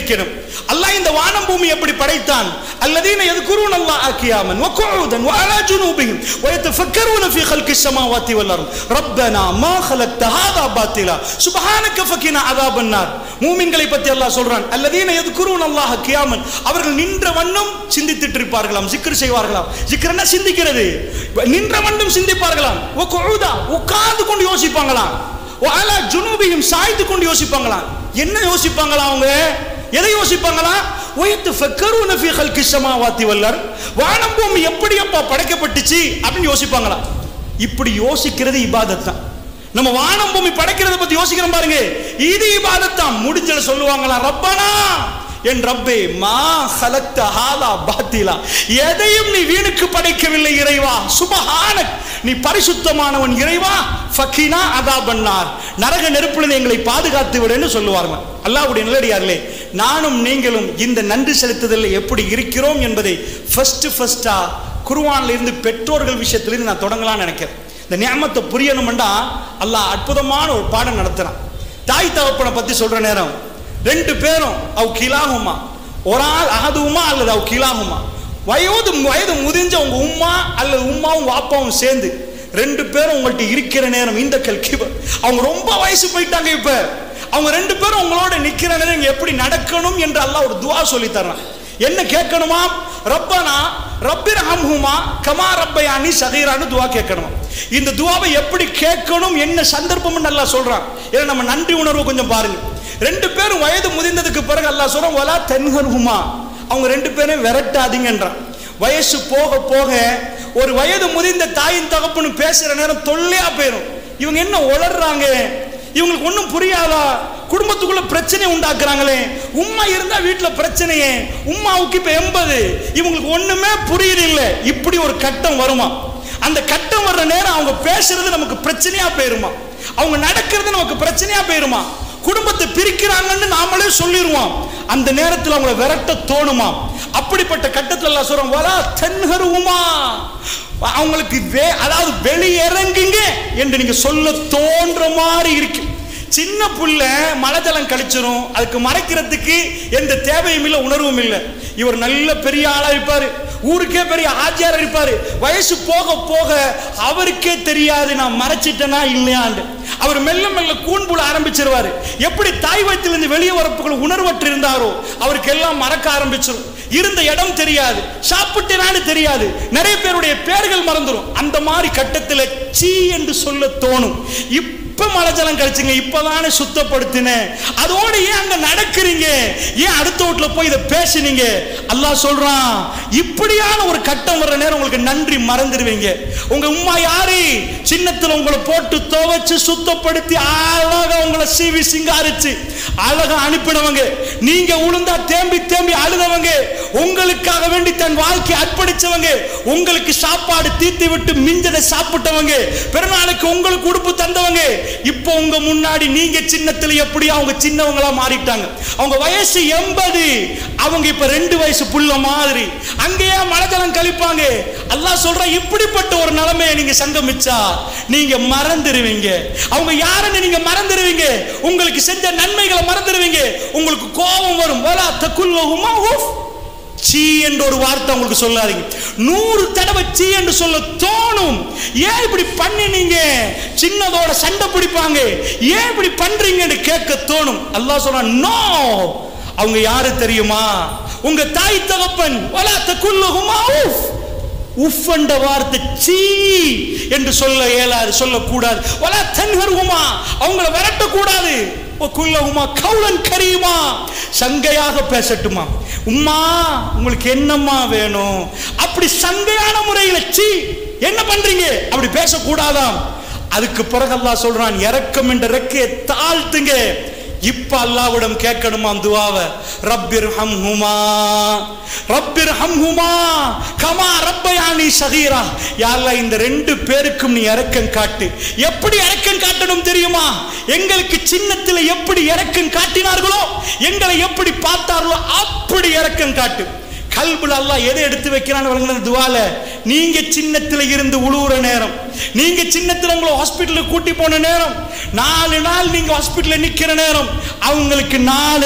சிந்திக்கணும் அல்லாஹ் இந்த வானம் பூமி எப்படி படைத்தான் الذين يذكرون الله قياما وقعودا وعلى جنوبهم ويتفكرون في خلق السماوات والارض ربنا ما خلقت هذا باطلا سبحانك فقنا عذاب النار மூமின்களை பத்தி அல்லாஹ் சொல்றான் الذين يذكرون الله قياما அவர்கள் நின்ற வண்ணம் சிந்தித்துட்டு இருப்பார்களாம் ஜிக்ர் செய்வார்களாம் ஜிக்ர்னா சிந்திக்கிறது நின்ற வண்ணம் சிந்திப்பார்களாம் وقعودا உட்கார்ந்து கொண்டு யோசிப்பாங்களாம் وعلى جنوبهم சாய்ந்து கொண்டு யோசிப்பாங்களாம் என்ன யோசிப்பாங்களாம் அவங்க எதை யோசிப்பாங்களா ஒய்த்து ஃபக்கருன ஃபீ ஹல்கி ஸமாவாத்தி வல்லர் வானம் பூமி எப்படி அப்பா படைக்கப்பட்டுச்சு அப்படின்னு யோசிப்பாங்களா இப்படி யோசிக்கிறது இபாதத் தான் நம்ம வானம் பூமி படைக்கிறத பத்தி யோசிக்கிறோம் பாருங்க இது இபாதத் தான் முடிஞ்சல சொல்லுவாங்களா ரப்பனா என் ரப்பே மா ஹலக்த ஹாலா பாத்திலா எதையும் நீ வீணுக்கு படைக்கவில்லை இறைவா சுபஹானக் நீ பரிசுத்தமானவன் இறைவா ஃபக்கீனா அதா பண்ணார் நரக நெருப்புல எங்களை பாதுகாத்து விடுன்னு சொல்லுவாங்க அல்லாஹ்வுடைய நிலடியார்களே நானும் நீங்களும் இந்த நன்றி செலுத்துதலில் எப்படி இருக்கிறோம் என்பதை ஃபர்ஸ்ட் ஃபர்ஸ்டா குருவான்ல இருந்து பெற்றோர்கள் விஷயத்திலிருந்து நான் தொடங்கலாம்னு நினைக்கிறேன் இந்த நியமத்தை புரியணும்டா அல்லாஹ் அற்புதமான ஒரு பாடம் நடத்துறான் தாய் தகப்பனை பத்தி சொல்ற நேரம் ரெண்டு பேரும் அவ் கிலாகுமா ஒரு ஆள் அகதுமா அல்லது அவ் கிலாகுமா வயது வயது முதிஞ்ச உங்க உம்மா அல்லது உம்மாவும் வாப்பாவும் சேர்ந்து ரெண்டு பேரும் உங்கள்ட்ட இருக்கிற நேரம் இந்த கல்கிப அவங்க ரொம்ப வயசு போயிட்டாங்க இப்ப அவங்க ரெண்டு பேரும் உங்களோட நிக்கிற நேரம் இங்க எப்படி நடக்கணும் என்று அல்லாஹ் ஒரு துவா சொல்லி தர்றான் என்ன கேட்கணுமா ரப்பனா ரப்பிர் ஹம்ஹுமா கமா ரப்பயானி சகீரான்னு துவா கேட்கணுமா இந்த துவாவை எப்படி கேட்கணும் என்ன சந்தர்ப்பம்னு நல்லா சொல்றான் ஏன்னா நம்ம நன்றி உணர்வு கொஞ்சம் பாருங்க ரெண்டு பேரும் வயது முதிர்ந்ததுக்கு பிறகு அல்லாஹ் சொல்றான் வலா தென்ஹர்ஹுமா அவங்க ரெண்டு பேரும் விரட்டாதீங்கன்றான் வயசு போக போக ஒரு வயது முதிர்ந்த தாயின் தகப்பனு பேசுற நேரம் தொல்லையா போயிடும் இவங்க என்ன உளர்றாங்க இவங்களுக்கு ஒன்றும் புரியாதா குடும்பத்துக்குள்ள பிரச்சனை உண்டாக்குறாங்களே உம்மா இருந்தா வீட்டுல பிரச்சனையே உம்மாவுக்கு இப்ப எண்பது இவங்களுக்கு ஒண்ணுமே புரியுது இல்ல இப்படி ஒரு கட்டம் வருமா அந்த கட்டம் வர்ற நேரம் அவங்க பேசுறது நமக்கு பிரச்சனையா போயிருமா அவங்க நடக்கிறது நமக்கு பிரச்சனையா போயிருமா குடும்பத்தை பிரிக்கிறாங்கன்னு நாமளே சொல்லிடுவோம் அந்த நேரத்தில் அவங்கள விரட்ட தோணுமா அப்படிப்பட்ட கட்டத்தில் எல்லாம் சொல்றோம் வலா தென்ஹருவுமா அவங்களுக்கு வே அதாவது வெளியிறங்குங்க என்று நீங்க சொல்ல தோன்ற மாதிரி இருக்கு சின்ன புள்ள மழை ஜலம் கழிச்சிரும் அதுக்கு மறைக்கிறதுக்கு எந்த தேவையும் இல்லை உணர்வும் இல்லை இவர் நல்ல பெரிய ஆளா இருப்பாரு ஊருக்கே பெரிய ஆச்சியார் இருப்பாரு வயசு போக போக அவருக்கே தெரியாது நான் மறைச்சிட்டேனா இல்லையாண்டு அவர் மெல்ல மெல்ல கூண்புல ஆரம்பிச்சிருவாரு எப்படி தாய் வயிற்றிலிருந்து வெளியே வரப்புக்குள்ள உணர்வற்று இருந்தாரோ அவருக்கு எல்லாம் மறக்க ஆரம்பிச்சிடும் இருந்த இடம் தெரியாது சாப்பிட்டேனான்னு தெரியாது நிறைய பேருடைய பேர்கள் மறந்துடும் அந்த மாதிரி கட்டத்தில் சீ என்று சொல்ல தோணும் இப்ப மழை ஜலம் கழிச்சுங்க இப்பதானே சுத்தப்படுத்தினேன் அதோட ஏன் அங்க நடக்கிறீங்க ஏன் அடுத்த வீட்டுல போய் இதை பேசுனீங்க அல்லாஹ் சொல்றான் இப்படியான ஒரு கட்டம் வர்ற நேரம் உங்களுக்கு நன்றி மறந்துடுவீங்க உங்க உம்மா யாரு சின்னத்துல உங்களை போட்டு துவைச்சு சுத்தப்படுத்தி அழகா உங்களை சீவி சிங்காரிச்சு அழகா அனுப்பினவங்க நீங்க உளுந்தா தேம்பி தேம்பி அழுதவங்க உங்களுக்காக வேண்டி தன் வாழ்க்கையை அர்ப்பணிச்சவங்க உங்களுக்கு சாப்பாடு தீர்த்து விட்டு மிஞ்சதை சாப்பிட்டவங்க பிறநாளுக்கு உங்களுக்கு உடுப்பு தந்தவங்க இப்போ உங்க முன்னாடி நீங்க சின்னத்துல எப்படி அவங்க சின்னவங்களா மாறிட்டாங்க அவங்க வயசு எண்பது அவங்க இப்ப ரெண்டு வயசு புள்ள மாதிரி அங்கேயே மழைஜலம் கழிப்பாங்க அல்லாஹ் சொல்ற இப்படிப்பட்ட ஒரு நிலைமையை நீங்க சங்கமிச்சா நீங்க மறந்துடுவீங்க அவங்க யாருன்னு நீங்க மறந்துடுவீங்க உங்களுக்கு செஞ்ச நன்மைகளை மறந்துடுவீங்க உங்களுக்கு கோபம் வரும் வலா தக்குல்லஹுமா உஃப் சீ என்ற ஒரு வார்த்தை உங்களுக்கு சொல்லாதீங்க நூறு தடவை சீ என்று சொல்ல தோணும் ஏன் இப்படி பண்ணினீங்க சின்னதோட சண்டை பிடிப்பாங்க ஏன் இப்படி பண்றீங்கன்னு கேட்க தோணும் அல்லாஹ் சொல்றான் நோ அவங்க யாரு தெரியுமா உங்க தாய் தகப்பன் வலா தக்குல்லஹுமா உஃப் உஃப் என்ற வார்த்தை சீ என்று சொல்ல இயலாது சொல்லக்கூடாது வலா தன்ஹருமா அவங்கள விரட்டக்கூடாது குல்லகுமா கவுலன் கரியுமா சங்கையாக பேசட்டுமா உம்மா உங்களுக்கு என்னம்மா வேணும் அப்படி சங்கையான முறையில் சீ என்ன பண்றீங்க அப்படி பேசக்கூடாதாம் அதுக்கு பிறகு அல்லாஹ் சொல்றான் இறக்கம் என்ற ரெக்கையை தாழ்த்துங்க இப்ப அல்லாவிடம் கேட்கணுமா துவாவ ரப்பிர் ஹம்ஹுமா ரப்பிர் ஹம்ஹுமா கமா ரப்பயானி சகீரா யாழ்லா இந்த ரெண்டு பேருக்கும் நீ இறக்கம் காட்டு எப்படி இறக்கம் காட்டணும் தெரியுமா எங்களுக்கு சின்னத்தில் எப்படி இறக்கம் காட்டினார்களோ எங்களை எப்படி பார்த்தார்களோ அப்படி இறக்கம் காட்டு கல்புல அல்லாஹ் எதை எடுத்து வைக்கிறான்னு வழங்கின துவால நீங்க சின்னத்துல இருந்து உழுவுற நேரம் நீங்க சின்னத்துல உங்களை ஹாஸ்பிட்டலுக்கு கூட்டி போன நேரம் நாலு நாள் நீங்க ஹாஸ்பிட்டல்ல நிக்கிற நேரம் அவங்களுக்கு நாலு